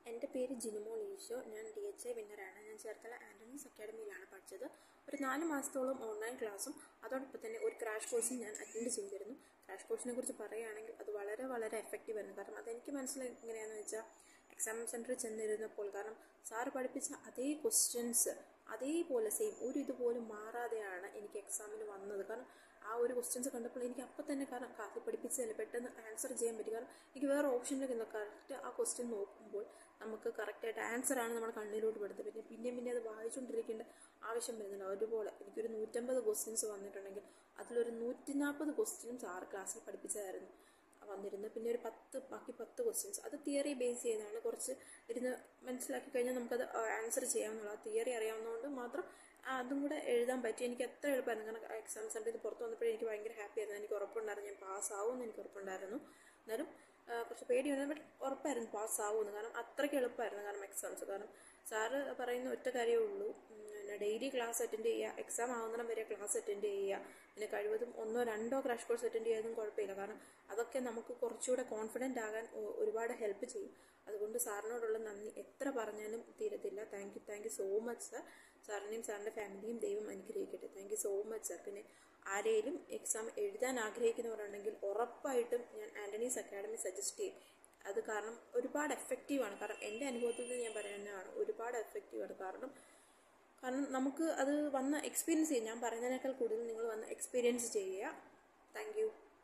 എൻ്റെ പേര് ജിനുമോൾ ഈശോ ഞാൻ ഡി എച്ച് എ വിന്നറാണ് ഞാൻ ചേർത്തല ആൻ്റണീസ് അക്കാഡമിയിലാണ് പഠിച്ചത് ഒരു നാല് മാസത്തോളം ഓൺലൈൻ ക്ലാസ്സും അതോടൊപ്പം തന്നെ ഒരു ക്രാഷ് കോഴ്സും ഞാൻ അറ്റൻഡ് ചെയ്തിരുന്നു ക്രാഷ് കോഴ്സിനെ കുറിച്ച് പറയുകയാണെങ്കിൽ അത് വളരെ വളരെ എഫക്റ്റീവ് ആയിരുന്നു കാരണം അതെനിക്ക് മനസ്സിലായി എങ്ങനെയാണെന്ന് വെച്ചാൽ എക്സാം സെൻറ്ററിൽ ചെന്നിരുന്നപ്പോൾ കാരണം സാറ് പഠിപ്പിച്ച അതേ ക്വസ്റ്റ്യൻസ് അതേപോലെ സെയിം ഒരു ഇതുപോലും മാറാതെയാണ് എനിക്ക് എക്സാമിന് വന്നത് കാരണം ആ ഒരു ക്വസ്റ്റ്യൻസ് കണ്ടപ്പോൾ എനിക്ക് അപ്പം തന്നെ കാരണം ക്ലാസ്സിൽ പഠിപ്പിച്ചതല്ലേ പെട്ടെന്ന് ആൻസർ ചെയ്യാൻ പറ്റി കാരണം എനിക്ക് വേറെ ഓപ്ഷനിലൊക്കെ കറക്റ്റ് ആ ക്വസ്റ്റ്യൻ നോക്കുമ്പോൾ നമുക്ക് കറക്റ്റായിട്ട് ആൻസർ ആണ് നമ്മൾ കണ്ണിലോട്ട് പെടുത്തുക പിന്നെ പിന്നെ പിന്നെ അത് വായിച്ചുകൊണ്ടിരിക്കേണ്ട ആവശ്യം വരുന്നില്ല ഒരുപോലെ എനിക്കൊരു നൂറ്റമ്പത് ക്വസ്റ്റ്യൻസ് വന്നിട്ടുണ്ടെങ്കിൽ അതിലൊരു നൂറ്റി നാൽപ്പത് ക്വസ്റ്റ്യനും സാറ് ക്ലാസ്സിൽ പഠിപ്പിച്ചതായിരുന്നു വന്നിരുന്നു പിന്നെ ഒരു പത്ത് ബാക്കി പത്ത് ക്വസ്റ്റ്യൻസ് അത് തിയറി ബേസ് ചെയ്താണ് കുറച്ച് ഇരുന്ന് മനസ്സിലാക്കി കഴിഞ്ഞാൽ നമുക്കത് ആൻസർ ചെയ്യാമെന്നുള്ള ആ തിയറി അറിയാവുന്നതുകൊണ്ട് മാത്രം അതും കൂടെ എഴുതാൻ പറ്റി എനിക്ക് എത്ര എളുപ്പമായിരുന്നു കാരണം എക്സാം സെൻറ്ററിൽ പുറത്ത് വന്നപ്പോഴേ എനിക്ക് ഭയങ്കര ഹാപ്പി ആയിരുന്നു എനിക്ക് ഉറപ്പുണ്ടായിരുന്നു ഞാൻ പാസ്സാവുമെന്ന് എനിക്ക് ഉറപ്പുണ്ടായിരുന്നു എന്നാലും കുറച്ച് പേടിയുണ്ട് ബട്ട് ഉറപ്പായിരുന്നു പാസ്സാവുമെന്ന് കാരണം അത്രയ്ക്ക് എളുപ്പമായിരുന്നു കാരണം എക്സാംസ് കാരണം സാറ് പറയുന്ന ഒറ്റ കാര്യമേ ഉള്ളൂ പിന്നെ ഡെയിലി ക്ലാസ് അറ്റൻഡ് ചെയ്യുക എക്സാം ആവുന്നിടം വരെ ക്ലാസ് അറ്റൻഡ് ചെയ്യുക പിന്നെ കഴിവതും ഒന്നോ രണ്ടോ ക്രാഷ് കോഴ്സ് അറ്റൻഡ് ചെയ്യാനും കുഴപ്പമില്ല കാരണം അതൊക്കെ നമുക്ക് കുറച്ചുകൂടെ കോൺഫിഡൻ്റ് ആകാൻ ഒരുപാട് ഹെൽപ്പ് ചെയ്യും അതുകൊണ്ട് സാറിനോടുള്ള നന്ദി എത്ര പറഞ്ഞാലും തീരത്തില്ല thank you thank you so much sir സാറിനെയും സാറിൻ്റെ ഫാമിലിയും ദൈവം അനുഗ്രഹിക്കട്ടെ thank you so much sir പിന്നെ ആരെയും എക്സാം എഴുതാൻ ആഗ്രഹിക്കുന്നവരുണ്ടെങ്കിൽ ഉറപ്പായിട്ടും ഞാൻ ആൻ്റണീസ് അക്കാഡമി സജസ്റ്റ് ചെയ്യും അത് കാരണം ഒരുപാട് എഫക്റ്റീവാണ് കാരണം എൻ്റെ അനുഭവത്തിൽ നിന്ന് ഞാൻ പറയുന്നതാണ് ഒരുപാട് എഫക്റ്റീവാണ് കാരണം കാരണം നമുക്ക് അത് വന്ന് എക്സ്പീരിയൻസ് ചെയ്യാം ഞാൻ പറയുന്നതിനേക്കാൾ കൂടുതൽ നിങ്ങൾ വന്ന് എക്സ്പീരിയൻസ് ചെയ്യുക താങ്ക്